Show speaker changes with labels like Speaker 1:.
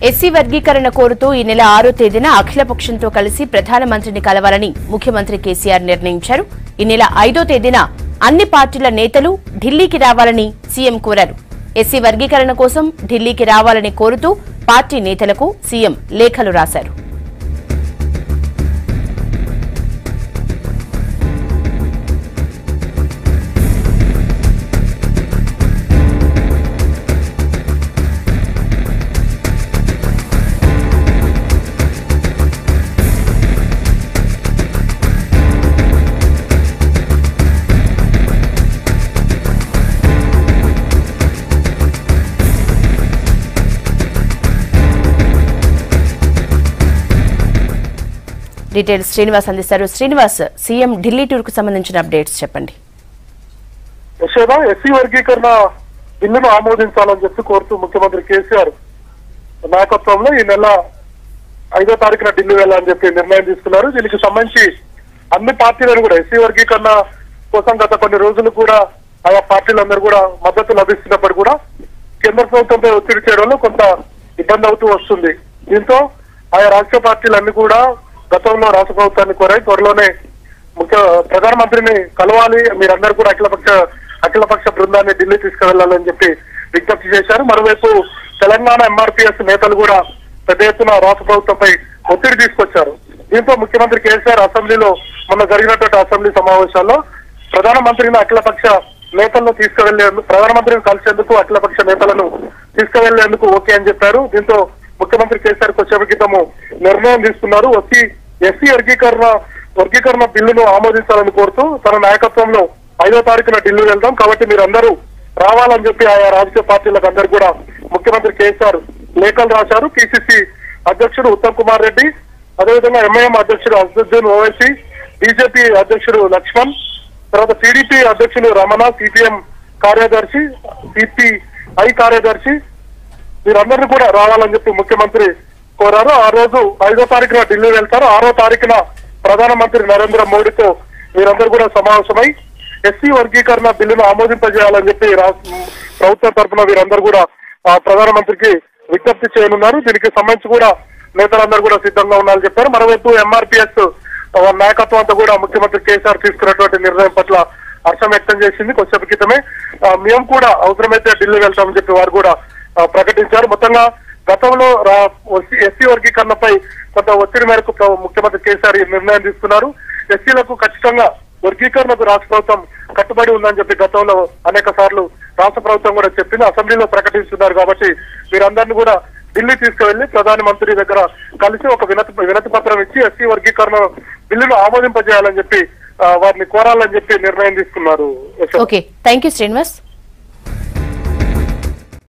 Speaker 1: SC వర్గీకరణ కోరుతూ ఈ నెల ఆరో తేదీన అఖిలపక్షంతో కలిసి ప్రధానమంత్రిని కలవాలని ముఖ్యమంత్రి కేసీఆర్ నిర్ణయించారు ఈ నెల ఐదో తేదీన అన్ని పార్టీల నేతలు ఢిల్లీకి రావాలని సీఎం కోరారు ఎస్సీ వర్గీకరణ కోసం ఢిల్లీకి రావాలని కోరుతూ పార్టీ నేతలకు సీఎం లేఖలు రాశారు డీటెయిల్స్ శ్రీనివాస్ అందిస్తారు శ్రీనివాస్ సీఎం ఢిల్లీ టూర్ కు సంబంధించిన అప్డేట్స్ చెప్పండి
Speaker 2: యశోద ఎస్సీ వర్గీకరణ బిల్లును ఆమోదించాలని చెప్పి కోరుతూ ముఖ్యమంత్రి కేసీఆర్ నాయకత్వంలో ఈ నెల ఐదో తారీఖున ఢిల్లీ వెళ్ళాలని చెప్పి నిర్ణయం తీసుకున్నారు దీనికి సంబంధించి అన్ని పార్టీలను కూడా ఎస్సీ వర్గీకరణ కోసం గత కొన్ని రోజులు కూడా ఆయా పార్టీలందరూ కూడా మద్దతు లభిస్తున్నప్పుడు కూడా కేంద్ర ప్రభుత్వంపై ఒత్తిడి చేయడంలో కొంత ఇబ్బంది అవుతూ వస్తుంది దీంతో ఆయా రాష్ట్ర పార్టీలన్నీ కూడా గతంలో రాష్ట్ర ప్రభుత్వాన్ని కోరాయి త్వరలోనే ముఖ్య ప్రధానమంత్రిని కలవాలి మీరందరూ కూడా అఖిలపక్ష అఖిలపక్ష బృందాన్ని ఢిల్లీ తీసుకువెళ్లాలని చెప్పి విజ్ఞప్తి చేశారు మరోవైపు తెలంగాణ ఎంఆర్పీఎస్ నేతలు కూడా పెద్ద ఎత్తున రాష్ట్ర ప్రభుత్వంపై ఒత్తిడి తీసుకొచ్చారు దీంతో ముఖ్యమంత్రి కేసీఆర్ అసెంబ్లీలో మొన్న జరిగినటువంటి అసెంబ్లీ సమావేశాల్లో ప్రధానమంత్రిని అఖిలపక్ష నేతలను తీసుకువెళ్లేందుకు ప్రధానమంత్రిని కలిసేందుకు అఖిలపక్ష నేతలను తీసుకువెళ్లేందుకు ఓకే అని చెప్పారు దీంతో ముఖ్యమంత్రి కేసీఆర్ కొద్దిసేపు క్రితము నిర్ణయం తీసుకున్నారు వచ్చి ఎస్సీ వర్గీకరణ వర్గీకరణ బిల్లును ఆమోదించాలని కోరుతూ తన నాయకత్వంలో ఐదో తారీఖున ఢిల్లీ వెళ్దాం కాబట్టి మీరందరూ రావాలని చెప్పి ఆయా రాజకీయ పార్టీలకు అందరు కూడా ముఖ్యమంత్రి కేసీఆర్ లేఖలు రాశారు పిసిసి అధ్యక్షుడు ఉత్తమ్ కుమార్ రెడ్డి అదేవిధంగా ఎంఐఎం అధ్యక్షుడు అసదుద్దీన్ ఓవైసీ బీజేపీ అధ్యక్షుడు లక్ష్మణ్ తర్వాత టీడీపీ అధ్యక్షులు రమణ సిపిఎం కార్యదర్శి సిపిఐ కార్యదర్శి వీరందరినీ కూడా రావాలని చెప్పి ముఖ్యమంత్రి కోరారు ఆ రోజు ఐదో తారీఖున ఢిల్లీ వెళ్తారు ఆరో తారీఖున ప్రధానమంత్రి నరేంద్ర మోడీతో వీరందరూ కూడా సమావేశమై ఎస్సీ వర్గీకరణ బిల్లును ఆమోదింపజేయాలని చెప్పి రాష్ట్ర ప్రభుత్వం తరఫున వీరందరూ కూడా ఆ, ప్రధానమంత్రికి విజ్ఞప్తి చేయనున్నారు దీనికి సంబంధించి కూడా నేతలందరూ కూడా సిద్ధంగా ఉన్నారని చెప్పారు మరోవైపు ఎంఆర్పిఎస్ నాయకత్వం అంతా కూడా ముఖ్యమంత్రి కేసీఆర్ తీసుకున్నటువంటి నిర్ణయం పట్ల హర్షం వ్యక్తం చేసింది కొద్దిసేపు క్రితమే ఆ, మేము కూడా అవసరమైతే ఢిల్లీ వెళ్తామని చెప్పి వారు కూడా ఆ, ప్రకటించారు మొత్తంగా గతంలో ఎస్సీ వర్గీకరణపై కొంత ఒత్తిడి మేరకు ప్ర- ముఖ్యమంత్రి కేసీఆర్ ఈ నిర్ణయం తీసుకున్నారు ఎస్సీలకు ఖచ్చితంగా వర్గీకరణకు రాష్ట్ర ప్రభుత్వం కట్టుబడి ఉందని చెప్పి గతంలో అనేక సార్లు రాష్ట్ర ప్రభుత్వం కూడా చెప్పింది అసెంబ్లీలో ప్రకటిస్తున్నారు కాబట్టి వీరందరినీ కూడా ఢిల్లీ తీసుకువెళ్లి ప్రధాని మంత్రి దగ్గర కలిసి ఒక వినతి వినతి పత్రం ఇచ్చి ఎస్సీ వర్గీకరణ బిల్లును ఆమోదింపజేయాలని చెప్పి ఆ, వారిని కోరాలని చెప్పి నిర్ణయం తీసుకున్నారు Yashoda.
Speaker 1: Okay thank you Srinivas